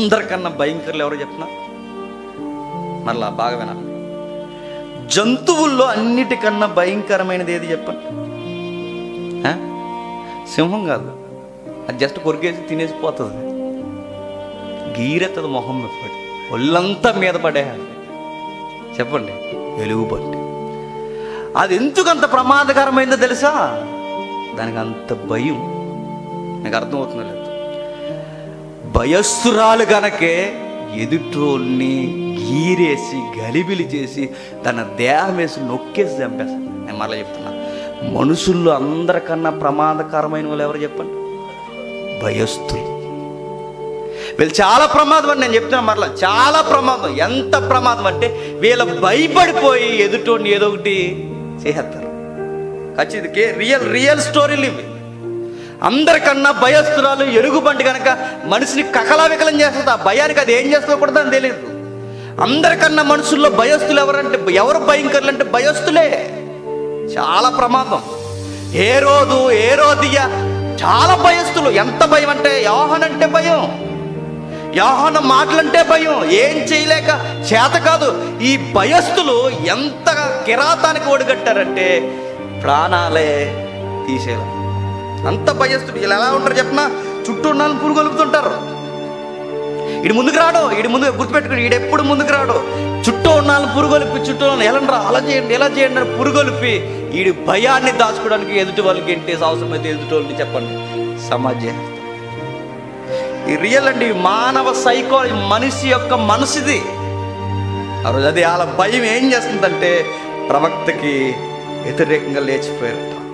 అందరికన్నా భయంకరులు ఎవరో చెప్పిన మరలా బాగా వినాలి జంతువుల్లో అన్నిటికన్నా భయంకరమైనది ఏది చెప్పండి ఆ? సింహం కాదు అది జస్ట్ కొరికేసి తినేసి పోతుంది గీరెత్తది మొహం మీద పడి ఒళ్ళంతా మీద పడేయాలి చెప్పండి వెలుగు పట్టి అది ఎందుకు అంత ప్రమాదకరమైందో తెలుసా దానికి అంత భయం నాకు అర్థమవుతుందో లేదు భయస్థురాలు గనకే ఎదుటోల్ని గీరేసి గలిబిలి చేసి తన దేహం వేసి నొక్కేసి చంపేస్తాను నేను మరలా చెప్తున్నా మనుషుల్లో అందరికన్నా ప్రమాదకరమైన వాళ్ళు ఎవరు చెప్పండి భయస్థులు వీళ్ళు చాలా ప్రమాదం అని నేను చెప్తున్నా మరలా చాలా ప్రమాదం ఎంత ప్రమాదం అంటే వీళ్ళ భయపడిపోయి ఎదుటోడిని ఏదో ఒకటి చేసేస్తారు ఖచ్చితంగా రియల్ రియల్ స్టోరీలు ఇవి అందరికన్నా భయస్తురాలు ఎలుగుబంటి కనుక మనిషిని కకలావికలం చేస్తుంది ఆ భయానికి అది ఏం చేస్తుందో కూడా దానికి తెలియదు అందరికన్నా మనుషుల్లో భయస్తులు ఎవరంటే ఎవరు భయంకరులు అంటే భయస్తులే చాలా ప్రమాదం ఏ రోజు ఏ రోజుయ చాలా భయస్తులు ఎంత భయం అంటే యోహన్ అంటే భయం యోహన మాటలంటే భయం ఏం చేయలేక చేత కాదు ఈ భయస్థులు ఎంత కిరాతానికి ఒడిగట్టారంటే ప్రాణాలే తీసేయాలి అంత భయస్థుడు వీళ్ళు ఎలా ఉంటారు చెప్పిన చుట్టూ ఉన్న వాళ్ళని పురుగొలుపుతుంటారు ఇడు ముందుకు రాడు ఇడు ముందు గుర్తుపెట్టుకుని ఈడు ఎప్పుడు ముందుకు రాడు చుట్టూ ఉన్న వాళ్ళని పురుగొలిపి చుట్టూ ఉన్న ఎలా రా అలా చేయండి ఎలా చేయండి అని పురుగొలిపి ఈడు భయాన్ని దాచుకోవడానికి ఎదుటి వాళ్ళకి ఎంటేసి అవసరమైతే ఎదుటి వాళ్ళని చెప్పండి సమాజం ఈ రియల్ అండి ఈ మానవ సైకో ఈ మనిషి యొక్క మనసుది ఆ రోజు అది వాళ్ళ భయం ఏం చేస్తుందంటే ప్రవక్తకి వ్యతిరేకంగా లేచిపోయారట